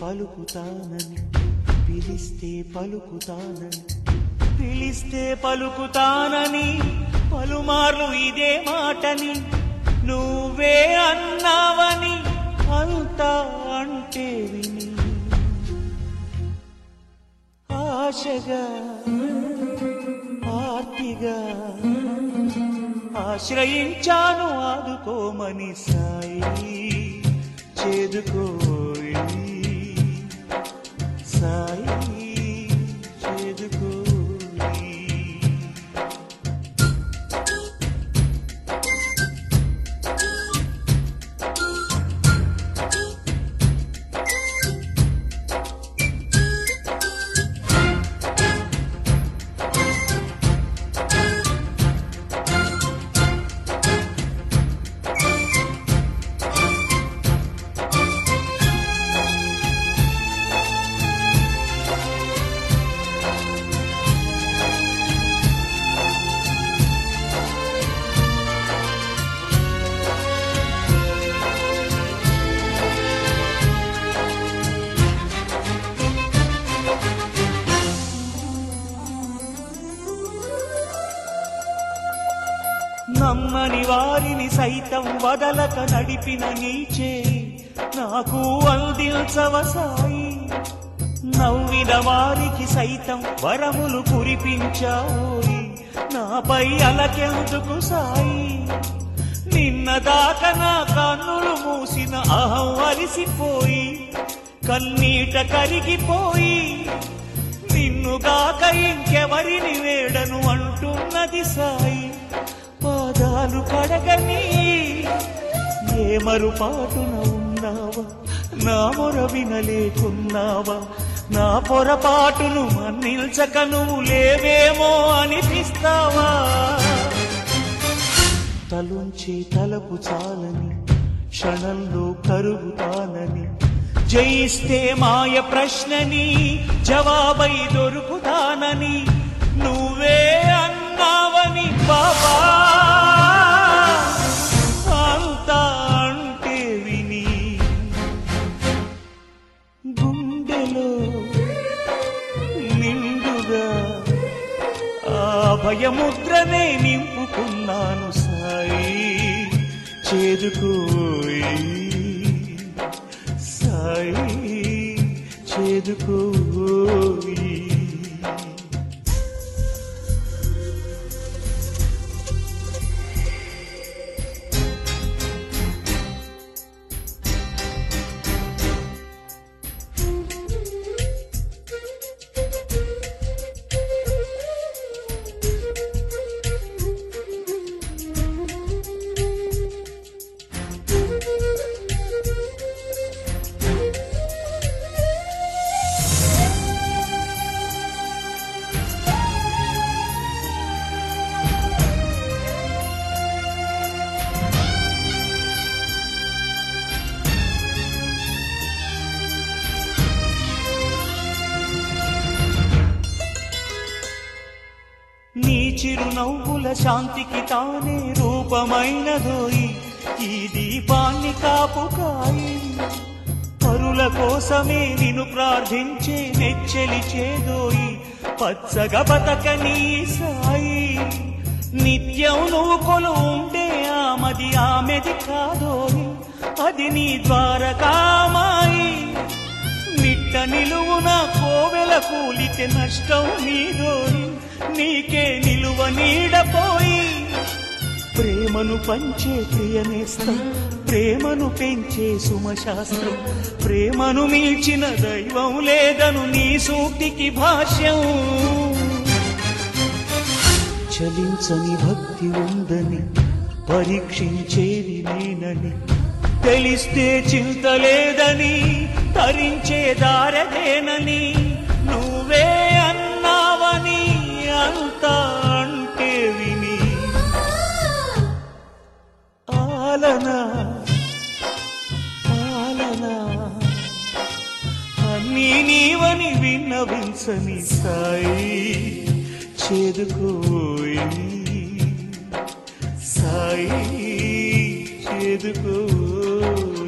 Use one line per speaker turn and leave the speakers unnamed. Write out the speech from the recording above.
పలుకుతానని పిలిస్తే పలుకుతానని పిలిస్తే పలుకుతానని పలుమార్లు ఇదే మాటని నువ్వే అన్నావని అంతా అంటే విని ఆశగా ఆర్తిగా ఆశ్రయించాను ఆదుకోమని సాయి చేదుకోయి సాయి చేదుకోయి నమ్మని వారిని సైతం వదలక నడిపిన నీచే నాకు అందించవ సాయి నవ్విన వారికి సైతం వరములు కురిపించాయి నాపై అలకెందుకు సాయి నిన్న దాకా నా కన్నులు మూసిన అహం అలిసిపోయి కన్నీట కరిగిపోయి నిన్నుగాక ఇంకెవరిని వేడను అంటున్నది సాయి పాదాలు కడగని ఏ మరుపాటున ఉన్నావా నా మొర వినలేకున్నావా నా పొరపాటును మన్నిల్చక నువ్వు లేవేమో అనిపిస్తావా తలుంచి తలపు చాలని క్షణంలో కరుగుతానని జయిస్తే మాయ ప్రశ్నని జవాబై దొరుకుతానని నువ్వే అన్నావని బాబా అంతా అంటే విని గుండెలో నిండుగా ఆ భయముద్రనే నింపుకున్నాను సాయి చేదుకోయి సాయి చేదుకోయి నీ చిరునవ్వుల శాంతికి తానే రూపమైనదోయి ఈ దీపాన్ని కాపుకాయి పరుల కోసమే నిన్ను ప్రార్థించే నెచ్చెలి చేదోయి పచ్చగా బతకని సాయి నిత్యం నువ్వు కొలు ఉండే ఆమది ఆమెది కాదోయి అది నీ ద్వారకామాయి నిట్ట నిలువున కోవెల కూలితే నష్టం నీదోయి నీకే నిలువ నీడపోయి ప్రేమను పంచే ప్రియనేస్తం ప్రేమను పెంచే సుమశాస్త్రం ప్రేమను మించిన దైవం లేదను నీ సూక్తికి భాష్యం చలించని భక్తి ఉందని పరీక్షించేది నేనని తెలిస్తే చింత లేదని తరించే దారదేనని నువ్వే అన్నావని అంతా అంటే విని ఆలనా ఆలనా అన్నీ నీవని విన్నవించని సాయి చేదుకోయి సాయి చేదుకోయి